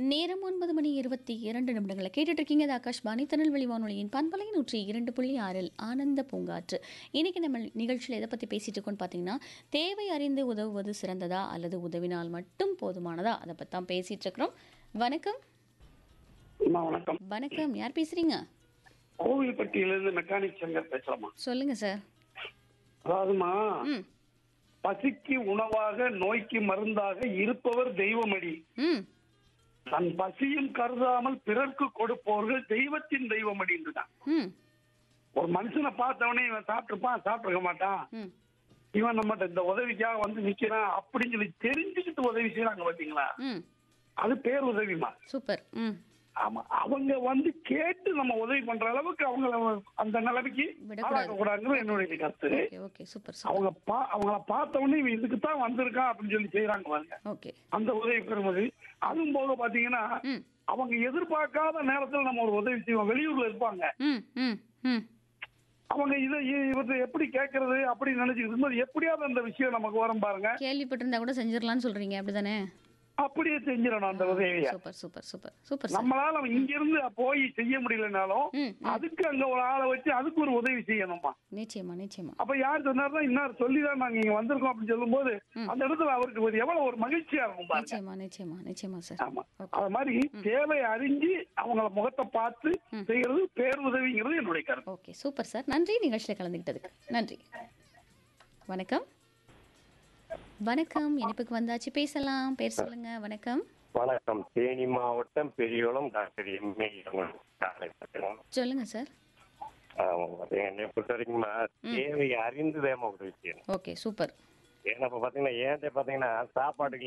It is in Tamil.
நேரம் ஒன்பது மணி இருபத்தி இரண்டு நிமிடங்களை கேட்டுட்டு இருக்கீங்க இது ஆகாஷ்வாணி திருநெல்வேலி வானொலியின் பண்பலை நூற்றி இரண்டு புள்ளி ஆறில் ஆனந்த பூங்காற்று இன்னைக்கு நம்ம நிகழ்ச்சியில் எதை பற்றி பேசிட்டு இருக்கோம்னு பார்த்தீங்கன்னா தேவை அறிந்து உதவுவது சிறந்ததா அல்லது உதவினால் மட்டும் போதுமானதா அதை பற்றி தான் பேசிட்டு இருக்கிறோம் வணக்கம் அம்மா வணக்கம் வணக்கம் யார் பேசுறீங்க கோவில்பட்டியிலிருந்து மெக்கானிக் சங்கர் பேசுறேம்மா சொல்லுங்க சார் அதாவதுமா ம் பசிக்கு உணவாக நோய்க்கு மருந்தாக இருப்பவர் தெய்வமடி ம் தன் பசியும் கருதாமல் பிறர்க்கு கொடுப்பவர்கள் தெய்வத்தின் தெய்வமடி என்றுதான் ம் ஒரு மனுஷனை பார்த்தவனே இவன் சாப்பிட்டுருப்பான் சாப்பிட்டுருக்க மாட்டான் ம் இவன் நம்மகிட்ட இந்த உதவிக்காக வந்து நிக்கிறான் அப்படின்னு சொல்லி தெரிஞ்சுக்கிட்டு உதவி செய்யறாங்க பாத்தீங்களா ம் அது பேர் உதவிமா சூப்பர் ம் ஆமா அவங்க வந்து கேட்டு நம்ம உதவி பண்ற அளவுக்கு அவங்கள அந்த நிலைமைக்கு விடக்கூடாது. ஆளாக்க கூடாதுங்கிறது என்னுடைய கருத்து ஓகே ஓகே சூப்பர் சூப்பர் அவங்க பா அவங்கள பார்த்த உடனே இவன் இதுக்கு தான் வந்திருக்கான் அப்படின்னு சொல்லி செய்யறாங்க பாருங்க ஓகே அந்த உதவி பெறும்போது அதுவும் போக பாத்தீங்கன்னா ம் அவங்க எதிர்பார்க்காத நேரத்துல நம்ம ஒரு உதவி செய்வோம் வெளியூர்ல இருப்பாங்க ம் ம் ம் அவங்க இதை இவற்றை எப்படி கேட்கறது அப்படி நினைச்சுக்கிட்டு இருக்கும்போது எப்படியாவது அந்த விஷயம் நமக்கு வரும் பாருங்க கேள்விப்பட்டிருந்தா கூட செஞ்சிடலாம்னு சொல்றீங்க அப்படிதானே அப்படியே செஞ்சிடணும் அந்த உதவியை super super super super sir நம்மளால அவன் இங்க இருந்து போய் செய்ய முடியலனாலும் ம் ம். அதுக்கு அங்க ஒரு ஆளை வச்சு அதுக்கு ஒரு உதவி செய்யணுமா நிச்சயமா நிச்சயமா அப்ப யார் சொன்னார்னா இன்னார் சொல்லிதான் நாங்க இங்க வந்திருக்கோம் அப்படின்னு சொல்லும்போது ம். அந்த இடத்துல அவருக்கு ஒரு எவ்வளவு ஒரு மகிழ்ச்சியா இருக்கும் பாருங்க நிச்சயமா நிச்சயமா நிச்சயமா சார் ஆமா ஓகே அது மாதிரி தேவை அறிஞ்சு அவங்கள முகத்தை பார்த்து ம். செய்யறது பேருதவிங்கிறது என்னுடைய கருத்து ஓகே சூப்பர் சார் நன்றி நிகழ்ச்சியில் கலந்துக்கிட்டதுக்கு நன்றி வணக்கம் வணக்கம் இணைப்புக்கு வந்தாச்சு பேசலாம் பேர் சொல்லுங்க வணக்கம் வணக்கம் தேனி மாவட்டம் பெரியகுளம் டாக்டர் எம்ஏ காலை பார்க்கிறோம் சொல்லுங்க சார் என்னை பொறுத்த வரைக்குமா தேவை அறிந்து வேமா உதவி செய்யணும் ஓகே சூப்பர் ஏன்னா இப்போ பார்த்தீங்கன்னா ஏன்ட்ட பார்த்தீங்கன்னா சாப்பாட்டுக்கு